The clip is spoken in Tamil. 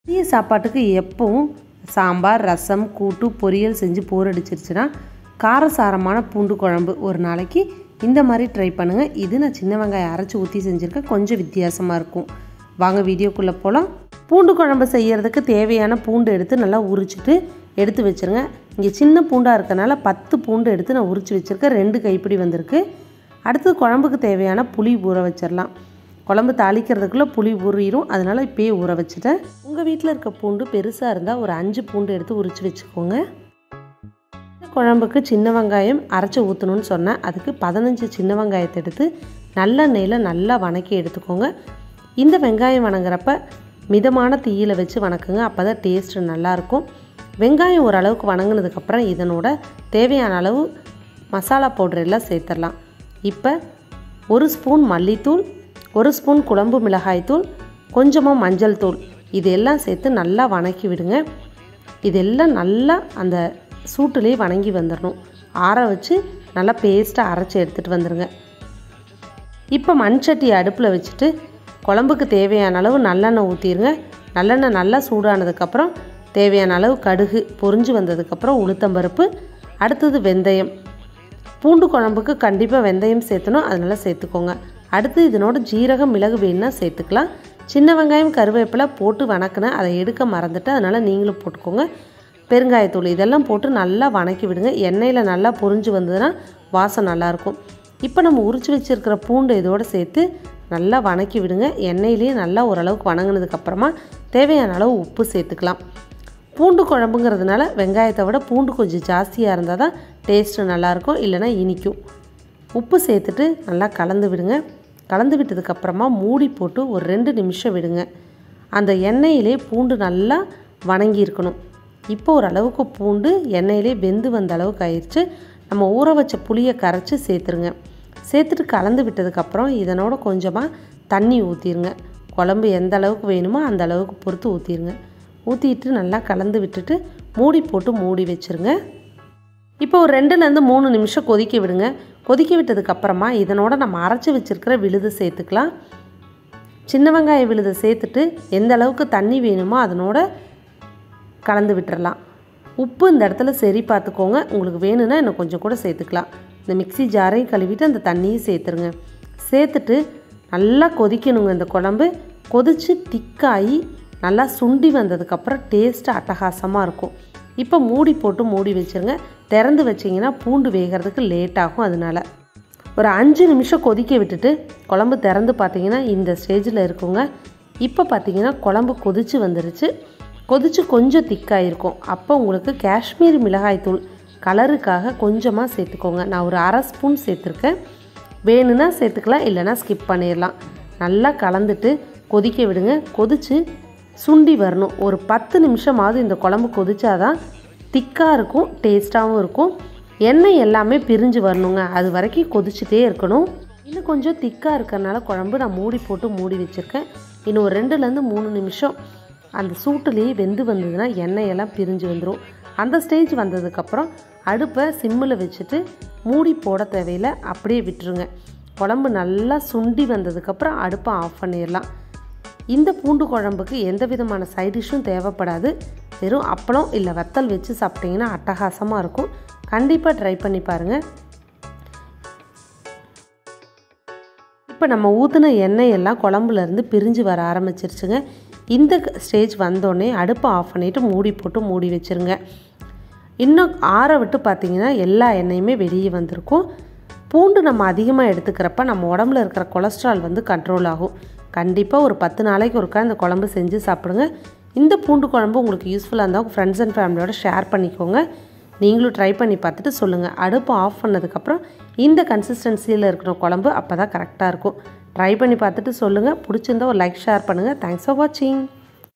மதிய சாப்பாட்டுக்கு எப்பவும் சாம்பார் ரசம் கூட்டு பொரியல் செஞ்சு போர் அடிச்சிருச்சுன்னா காரசாரமான பூண்டு குழம்பு ஒரு நாளைக்கு இந்த மாதிரி ட்ரை பண்ணுங்கள் இது நான் சின்ன வெங்காயம் அரைச்சி ஊற்றி செஞ்சுருக்கேன் கொஞ்சம் வித்தியாசமாக இருக்கும் வாங்க வீடியோக்குள்ளே போகலாம் பூண்டு குழம்பு செய்யறதுக்கு தேவையான பூண்டு எடுத்து நல்லா உரிச்சிட்டு எடுத்து வச்சுருங்க இங்கே சின்ன பூண்டாக இருக்கனால பத்து பூண்டு எடுத்து நான் உரிச்சு வச்சுருக்கேன் ரெண்டு கைப்பிடி வந்திருக்கு அடுத்து குழம்புக்கு தேவையான புளி ஊற வச்சிடலாம் குழம்பு தாளிக்கிறதுக்குள்ளே புளி ஊறிடும் அதனால் இப்பயே ஊற வச்சுட்டேன் உங்கள் வீட்டில் இருக்க பூண்டு பெருசாக இருந்தால் ஒரு அஞ்சு பூண்டு எடுத்து உரிச்சு வச்சுக்கோங்க இந்த குழம்புக்கு சின்ன வெங்காயம் அரைச்சி ஊற்றணும்னு சொன்னேன் அதுக்கு பதினஞ்சு சின்ன வெங்காயத்தை எடுத்து நல்லெண்ணெயில் நல்லா வணக்கி எடுத்துக்கோங்க இந்த வெங்காயம் வணங்குறப்ப மிதமான தீயில வச்சு வணக்குங்க அப்போ தான் டேஸ்ட்டு நல்லாயிருக்கும் வெங்காயம் ஓரளவுக்கு வணங்கினதுக்கப்புறம் இதனோட தேவையான அளவு மசாலா பவுடர் எல்லாம் சேர்த்துடலாம் இப்போ ஒரு ஸ்பூன் மல்லித்தூள் ஒரு ஸ்பூன் குழம்பு மிளகாய்த்தூள் கொஞ்சமாக மஞ்சள் தூள் இதெல்லாம் சேர்த்து நல்லா வணக்கி விடுங்க இதெல்லாம் நல்லா அந்த சூட்டுலேயே வணங்கி வந்துடணும் ஆற வச்சு நல்லா பேஸ்ட்டாக அரைச்சி எடுத்துகிட்டு வந்துடுங்க இப்போ மண் சட்டி அடுப்பில் வச்சுட்டு குழம்புக்கு தேவையான அளவு நல்லெண்ணெய் ஊற்றிடுங்க நல்லெண்ணெய் நல்லா சூடானதுக்கப்புறம் தேவையான அளவு கடுகு பொரிஞ்சு வந்ததுக்கப்புறம் உளுத்தம்பருப்பு அடுத்தது வெந்தயம் பூண்டு குழம்புக்கு கண்டிப்பாக வெந்தயம் சேர்த்தணும் அதனால் சேர்த்துக்கோங்க அடுத்து இதனோட ஜீரகம் மிளகு வேணுன்னா சேர்த்துக்கலாம் சின்ன வெங்காயம் கருவேப்பிலை போட்டு வணக்கினேன் அதை எடுக்க மறந்துட்டு அதனால் நீங்களும் போட்டுக்கோங்க பெருங்காயத்தூள் இதெல்லாம் போட்டு நல்லா வணக்கி விடுங்க எண்ணெயில் நல்லா பொரிஞ்சு வந்ததுன்னா வாசம் நல்லாயிருக்கும் இப்போ நம்ம உரிச்சு வச்சுருக்கிற பூண்டு இதோடு சேர்த்து நல்லா வணக்கி விடுங்க எண்ணெயிலேயே நல்லா ஓரளவுக்கு வணங்கினதுக்கப்புறமா தேவையான அளவு உப்பு சேர்த்துக்கலாம் பூண்டு குழம்புங்கிறதுனால வெங்காயத்தை விட பூண்டு கொஞ்சம் ஜாஸ்தியாக இருந்தால் தான் டேஸ்ட்டு நல்லாயிருக்கும் இல்லைனா இனிக்கும் உப்பு சேர்த்துட்டு நல்லா கலந்து விடுங்க கலந்து விட்டதுக்கப்புறமா மூடி போட்டு ஒரு ரெண்டு நிமிஷம் விடுங்க அந்த எண்ணெயிலே பூண்டு நல்லா வணங்கி இருக்கணும் இப்போ ஓரளவுக்கு பூண்டு எண்ணெயிலே வெந்து வந்த அளவுக்கு ஆயிடுச்சு நம்ம ஊற வச்ச புளியை கரைச்சி சேர்த்துருங்க சேர்த்துட்டு கலந்து விட்டதுக்கப்புறம் இதனோட கொஞ்சமாக தண்ணி ஊற்றிடுங்க குழம்பு எந்த அளவுக்கு வேணுமோ அந்த அளவுக்கு பொறுத்து ஊற்றிடுங்க ஊற்றிட்டு நல்லா கலந்து விட்டுட்டு மூடி போட்டு மூடி வச்சுருங்க இப்போ ஒரு ரெண்டுலேருந்து மூணு நிமிஷம் கொதிக்க விடுங்க கொதிக்க விட்டதுக்கப்புறமா இதனோட நம்ம அரைச்சி வச்சுருக்கிற விழுது சேர்த்துக்கலாம் சின்ன வெங்காய விழுதை சேர்த்துட்டு எந்த அளவுக்கு தண்ணி வேணுமோ அதனோட கலந்து விட்டுறலாம் உப்பு இந்த இடத்துல சரி பார்த்துக்கோங்க உங்களுக்கு வேணும்னா இன்னும் கொஞ்சம் கூட சேர்த்துக்கலாம் இந்த மிக்சி ஜாரையும் கழுவிட்டு அந்த தண்ணியும் சேர்த்துருங்க சேர்த்துட்டு நல்லா கொதிக்கணுங்க இந்த குழம்பு கொதித்து திக்காகி நல்லா சுண்டி வந்ததுக்கப்புறம் டேஸ்ட்டு அட்டகாசமாக இருக்கும் இப்போ மூடி போட்டு மூடி வச்சுருங்க திறந்து வச்சிங்கன்னா பூண்டு வேகிறதுக்கு லேட் ஆகும் அதனால ஒரு அஞ்சு நிமிஷம் கொதிக்க விட்டுட்டு குழம்பு திறந்து பார்த்தீங்கன்னா இந்த ஸ்டேஜில் இருக்குங்க இப்போ பார்த்தீங்கன்னா குழம்பு கொதிச்சு வந்துருச்சு கொதிச்சு கொஞ்சம் திக்காக இருக்கும் அப்போ உங்களுக்கு காஷ்மீர் மிளகாய்த்தூள் கலருக்காக கொஞ்சமாக சேர்த்துக்கோங்க நான் ஒரு அரை ஸ்பூன் சேர்த்துருக்கேன் வேணும்னா சேர்த்துக்கலாம் இல்லைனா ஸ்கிப் பண்ணிடலாம் நல்லா கலந்துட்டு கொதிக்க விடுங்க கொதித்து சுண்டி வரணும் ஒரு பத்து நிமிஷமாவது இந்த குழம்பு கொதிச்சாதான் திக்காக இருக்கும் டேஸ்ட்டாகவும் இருக்கும் எண்ணெய் எல்லாமே பிரிஞ்சு வரணுங்க அது வரைக்கும் கொதிச்சுட்டே இருக்கணும் இன்னும் கொஞ்சம் திக்காக இருக்கிறனால குழம்பு நான் மூடி போட்டு மூடி வச்சுருக்கேன் இன்னும் ஒரு ரெண்டுலேருந்து மூணு நிமிஷம் அந்த சூட்டுலேயே வெந்து வந்ததுன்னா எண்ணெயெல்லாம் பிரிஞ்சு வந்துடும் அந்த ஸ்டேஜ் வந்ததுக்கப்புறம் அடுப்பை சிம்மில் வச்சுட்டு மூடி போட தேவையில்லை அப்படியே விட்டுருங்க குழம்பு நல்லா சுண்டி வந்ததுக்கப்புறம் அடுப்பை ஆஃப் பண்ணிடலாம் இந்த பூண்டு குழம்புக்கு எந்த விதமான சைட் டிஷ்ஷும் தேவைப்படாது வெறும் அப்பளம் இல்லை வத்தல் வச்சு சாப்பிட்டிங்கன்னா அட்டகாசமாக இருக்கும் கண்டிப்பாக ட்ரை பண்ணி பாருங்கள் இப்போ நம்ம ஊற்றின எண்ணெய் எல்லாம் குழம்புலேருந்து பிரிஞ்சு வர ஆரம்பிச்சிருச்சுங்க இந்த ஸ்டேஜ் வந்தோடனே அடுப்பை ஆஃப் பண்ணிவிட்டு மூடி போட்டு மூடி வச்சுருங்க இன்னும் ஆற விட்டு பார்த்திங்கன்னா எல்லா எண்ணெயுமே வெளியே வந்திருக்கும் பூண்டு நம்ம அதிகமாக எடுத்துக்கிறப்ப நம்ம உடம்புல இருக்கிற கொலஸ்ட்ரால் வந்து கண்ட்ரோல் ஆகும் கண்டிப்பாக ஒரு பத்து நாளைக்கு ஒருக்கா இந்த குழம்பு செஞ்சு சாப்பிடுங்க இந்த பூண்டு குழம்பு உங்களுக்கு யூஸ்ஃபுல்லாக இருந்தால் உங்கள் ஃப்ரெண்ட்ஸ் அண்ட் ஃபேமிலியோட ஷேர் பண்ணிக்கோங்க நீங்களும் ட்ரை பண்ணி பார்த்துட்டு சொல்லுங்கள் அடுப்பு ஆஃப் பண்ணதுக்கப்புறம் இந்த கன்சிஸ்டன்சியில் இருக்கிற குழம்பு அப்போ தான் கரெக்டாக இருக்கும் ட்ரை பண்ணி பார்த்துட்டு சொல்லுங்கள் பிடிச்சிருந்தா ஒரு லைக் ஷேர் பண்ணுங்கள் தேங்க்ஸ் ஃபார் வாட்சிங்